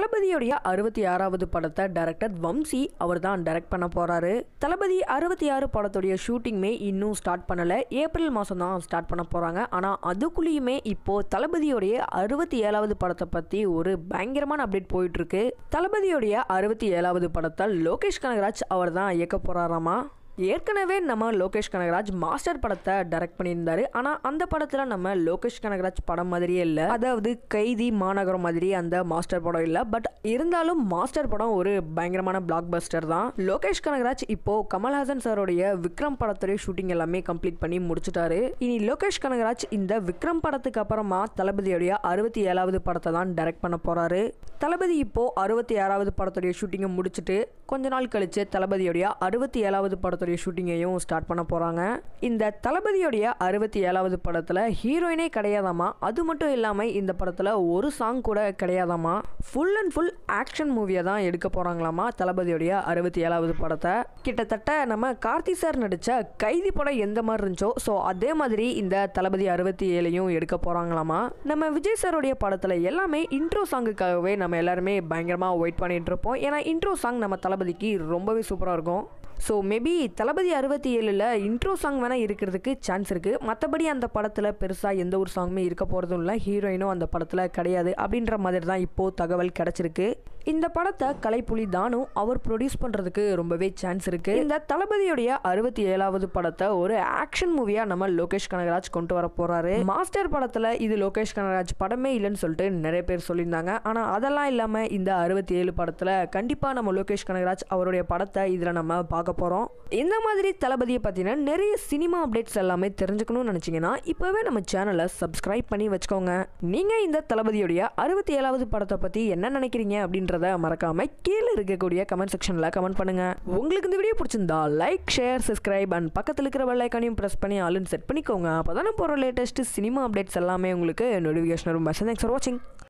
தளபதியுடைய அறுபத்தி ஆறாவது படத்தை டைரக்டர் வம்சி அவர் தான் டைரக்ட் பண்ண போறாரு தளபதி அறுபத்தி ஆறு படத்துடைய ஷூட்டிங்குமே இன்னும் ஸ்டார்ட் பண்ணல ஏப்ரல் மாதம் தான் ஸ்டார்ட் பண்ண போறாங்க ஆனால் அதுக்குள்ளேயுமே இப்போ தளபதியுடைய அறுபத்தி ஏழாவது படத்தை பற்றி ஒரு பயங்கரமான அப்டேட் போயிட்டு இருக்கு தளபதியுடைய அறுபத்தி ஏழாவது படத்தை லோகேஷ் கனகராஜ் அவர் தான் இயக்க போறாராமா ஏற்கனவே நம்ம லோகேஷ் கனகராஜ் மாஸ்டர் படத்தை டைரக்ட் பண்ணியிருந்தாரு ஆனால் அந்த படத்தில் நம்ம லோகேஷ் கனகராஜ் படம் மாதிரியே இல்லை அதாவது கைதி மாநகரம் மாதிரி அந்த மாஸ்டர் படம் இல்லை பட் இருந்தாலும் மாஸ்டர் படம் ஒரு பயங்கரமான பிளாக் பஸ்டர் தான் லோகேஷ் கனகராஜ் இப்போ கமல்ஹாசன் சாரோடைய விக்ரம் படத்துடைய ஷூட்டிங் எல்லாமே கம்ப்ளீட் பண்ணி முடிச்சிட்டாரு இனி லோகேஷ் கனகராஜ் இந்த விக்ரம் படத்துக்கு அப்புறமா தளபதியுடைய அறுபத்தி ஏழாவது படத்தை தான் டைரக்ட் பண்ண போறாரு தளபதி இப்போ அறுபத்தி ஆறாவது படத்துடைய ஷூட்டிங்கை முடிச்சுட்டு கொஞ்ச நாள் கழிச்சு தளபதியுடைய அறுபத்தி ஏழாவது படத்துடைய ஷூட்டிங்கையும் ஸ்டார்ட் பண்ண போகிறாங்க இந்த தளபதியுடைய அறுபத்தி ஏழாவது படத்தில் ஹீரோயினே கிடையாதாமா அது மட்டும் இல்லாமல் இந்த படத்தில் ஒரு சாங் கூட கிடையாதாமா ஃபுல் அண்ட் ஃபுல் ஆக்ஷன் மூவியை தான் எடுக்க போகிறாங்களாமா தளபதியுடைய அறுபத்தி ஏழாவது படத்தை கிட்டத்தட்ட நம்ம கார்த்தி சார் நடித்த கைதி படம் எந்த மாதிரி இருந்துச்சோ ஸோ அதே மாதிரி இந்த தளபதி அறுபத்தி ஏழையும் எடுக்க போகிறாங்களாமா நம்ம விஜய் சாருடைய படத்தில் எல்லாமே இன்ட்ரோ சாங்குக்காகவே நம்ம எல்லாருமே பயங்கரமாக வெயிட் பண்ணிட்டு இருப்போம் ஏன்னா இன்ட்ரோ சாங் நம்ம தளபதிக்கு ரொம்பவே சூப்பராக இருக்கும் ஸோ மேபி தளபதி அறுபத்தி ஏழில் இன்ட்ரோ சாங் வேணால் இருக்கிறதுக்கு சான்ஸ் இருக்குது மற்றபடி அந்த படத்தில் பெருசாக எந்த ஒரு சாங்குமே இருக்க போகிறதும் இல்லை ஹீரோயினும் அந்த படத்தில் கிடையாது அப்படின்ற மாதிரி தான் இப்போது தகவல் கிடச்சிருக்கு இந்த படத்தை கலைப்புலி தானும் அவர் ப்ரொடியூஸ் பண்ணுறதுக்கு ரொம்பவே சான்ஸ் இருக்குது இந்த தளபதியுடைய அறுபத்தி ஏழாவது படத்தை ஒரு ஆக்ஷன் மூவியாக நம்ம லோகேஷ் கனகராஜ் கொண்டு வர போகிறாரு மாஸ்டர் படத்தில் இது லோகேஷ் கனகராஜ் படமே இல்லைன்னு சொல்லிட்டு நிறைய பேர் சொல்லியிருந்தாங்க ஆனால் அதெல்லாம் இல்லாமல் இந்த அறுபத்தி ஏழு படத்தில் கண்டிப்பாக நம்ம லோகேஷ் கனகராஜ் அவருடைய படத்தை இதில் நம்ம பார்க்க போகிறோம் இந்த மாதிரி தளபதியை பற்றின நிறைய சினிமா அப்டேட்ஸ் எல்லாமே தெரிஞ்சுக்கணும்னு நினச்சிங்கன்னா இப்போவே நம்ம சேனலை சப்ஸ்கிரைப் பண்ணி வச்சுக்கோங்க நீங்கள் இந்த தளபதியுடைய அறுபத்தி ஏழாவது படத்தை பற்றி என்ன நினைக்கிறீங்க அப்படின்றத மறக்காம கீழே இருக்கக்கூடிய கமெண்ட் செக்ஷனில் கமெண்ட் பண்ணுங்க உங்களுக்கு இந்த வீடியோ பிடிச்சிருந்தா லைக் ஷேர் சப்ஸ்கிரைப் அண்ட் பக்கத்தில் இருக்கிற பெல் ஐக்கானையும் ப்ரெஸ் பண்ணி ஆளுன்னு செட் பண்ணிக்கோங்க அப்போ தானே போகிற லேட்டஸ்ட் சினிமா அப்டேட்ஸ் எல்லாமே உங்களுக்கு நோட்டிஃபிகேஷன் வரும் மெசேஜ் தேங்க்ஸ் ஃபார் வாட்சிங்